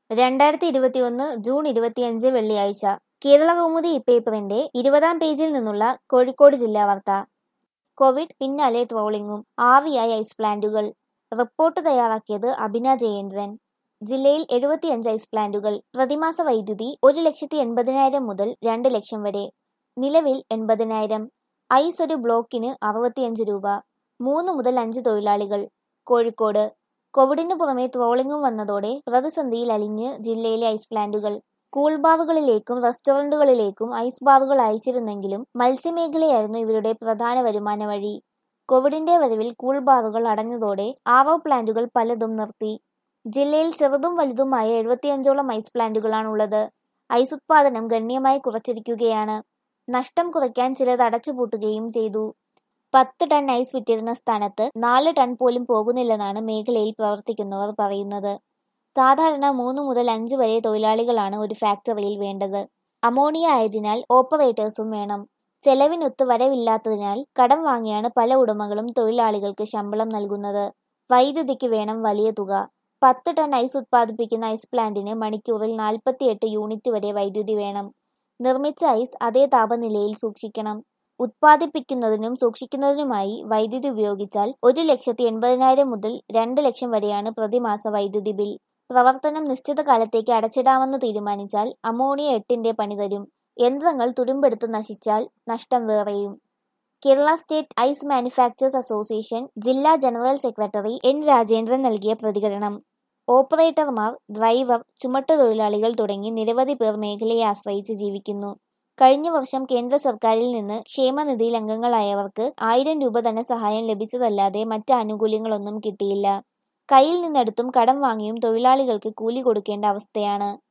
രണ്ടായിരത്തി ഇരുപത്തിയൊന്ന് ജൂൺ ഇരുപത്തിയഞ്ച് വെള്ളിയാഴ്ച കേരളകൗമുദി ഇപ്പേപ്പറിന്റെ ഇരുപതാം പേജിൽ നിന്നുള്ള കോഴിക്കോട് ജില്ലാ വാർത്ത കോവിഡ് പിന്നാലെ ട്രോളിംഗും ആവിയായ ഐസ് പ്ലാന്റുകൾ റിപ്പോർട്ട് തയ്യാറാക്കിയത് അഭിന ജയേന്ദ്രൻ ജില്ലയിൽ എഴുപത്തിയഞ്ച് ഐസ് പ്ലാന്റുകൾ പ്രതിമാസ വൈദ്യുതി ഒരു ലക്ഷത്തി എൺപതിനായിരം മുതൽ രണ്ട് ലക്ഷം വരെ നിലവിൽ എൺപതിനായിരം ഐസ് ഒരു ബ്ലോക്കിന് അറുപത്തിയഞ്ച് രൂപ മൂന്ന് മുതൽ അഞ്ച് തൊഴിലാളികൾ കോഴിക്കോട് കോവിഡിന് പുറമെ ട്രോളിംഗും വന്നതോടെ പ്രതിസന്ധിയിൽ അലിഞ്ഞ് ജില്ലയിലെ ഐസ് പ്ലാന്റുകൾ കൂൾ ബാറുകളിലേക്കും റെസ്റ്റോറന്റുകളിലേക്കും ഐസ് ബാറുകൾ അയച്ചിരുന്നെങ്കിലും മത്സ്യമേഖലയായിരുന്നു ഇവരുടെ പ്രധാന വരുമാന വഴി കോവിഡിന്റെ വരവിൽ കൂൾ ബാറുകൾ അടഞ്ഞതോടെ ആറോ പ്ലാന്റുകൾ പലതും നിർത്തി ജില്ലയിൽ ചെറുതും വലുതുമായ എഴുപത്തിയഞ്ചോളം ഐസ് പ്ലാന്റുകളാണുള്ളത് ഐസ് ഉത്പാദനം ഗണ്യമായി കുറച്ചിരിക്കുകയാണ് നഷ്ടം കുറയ്ക്കാൻ ചിലത് അടച്ചുപൂട്ടുകയും ചെയ്തു പത്ത് ടൺ ഐസ് വിറ്റിരുന്ന സ്ഥാനത്ത് നാല് ടൺ പോലും പോകുന്നില്ലെന്നാണ് മേഖലയിൽ പ്രവർത്തിക്കുന്നവർ പറയുന്നത് സാധാരണ മൂന്ന് മുതൽ അഞ്ച് വരെ തൊഴിലാളികളാണ് ഒരു ഫാക്ടറിയിൽ വേണ്ടത് അമോണിയ ആയതിനാൽ ഓപ്പറേറ്റേഴ്സും വേണം ചെലവിനൊത്ത് വരവില്ലാത്തതിനാൽ കടം വാങ്ങിയാണ് പല ഉടമകളും തൊഴിലാളികൾക്ക് ശമ്പളം നൽകുന്നത് വൈദ്യുതിക്ക് വേണം വലിയ തുക പത്ത് ടൺ ഐസ് ഉത്പാദിപ്പിക്കുന്ന ഐസ് പ്ലാന്റിന് മണിക്കൂറിൽ നാൽപ്പത്തിയെട്ട് യൂണിറ്റ് വരെ വൈദ്യുതി വേണം നിർമ്മിച്ച ഐസ് അതേ താപനിലയിൽ സൂക്ഷിക്കണം ഉത്പാദിപ്പിക്കുന്നതിനും സൂക്ഷിക്കുന്നതിനുമായി വൈദ്യുതി ഉപയോഗിച്ചാൽ ഒരു ലക്ഷത്തി എൺപതിനായിരം മുതൽ രണ്ട് ലക്ഷം വരെയാണ് പ്രതിമാസ വൈദ്യുതി ബിൽ പ്രവർത്തനം നിശ്ചിത കാലത്തേക്ക് അടച്ചിടാമെന്ന് തീരുമാനിച്ചാൽ അമോണിയ എട്ടിന്റെ പണി തരും യന്ത്രങ്ങൾ തുരുമ്പെടുത്ത് നശിച്ചാൽ നഷ്ടം വേറെയും Kerala state ice manufacturers association ജില്ലാ ജനറൽ സെക്രട്ടറി എൻ രാജേന്ദ്രൻ നൽകിയ പ്രതികരണം ഓപ്പറേറ്റർമാർ ഡ്രൈവർ ചുമട്ടുതൊഴിലാളികൾ തുടങ്ങി നിരവധി പേർ മേഖലയെ ആശ്രയിച്ച് ജീവിക്കുന്നു കഴിഞ്ഞ വർഷം കേന്ദ്ര സർക്കാരിൽ നിന്ന് ക്ഷേമനിധിയിൽ അംഗങ്ങളായവർക്ക് ആയിരം രൂപ ധനസഹായം ലഭിച്ചതല്ലാതെ മറ്റ് ആനുകൂല്യങ്ങളൊന്നും കിട്ടിയില്ല കയ്യിൽ നിന്നെടുത്തും കടം വാങ്ങിയും തൊഴിലാളികൾക്ക് കൂലി കൊടുക്കേണ്ട അവസ്ഥയാണ്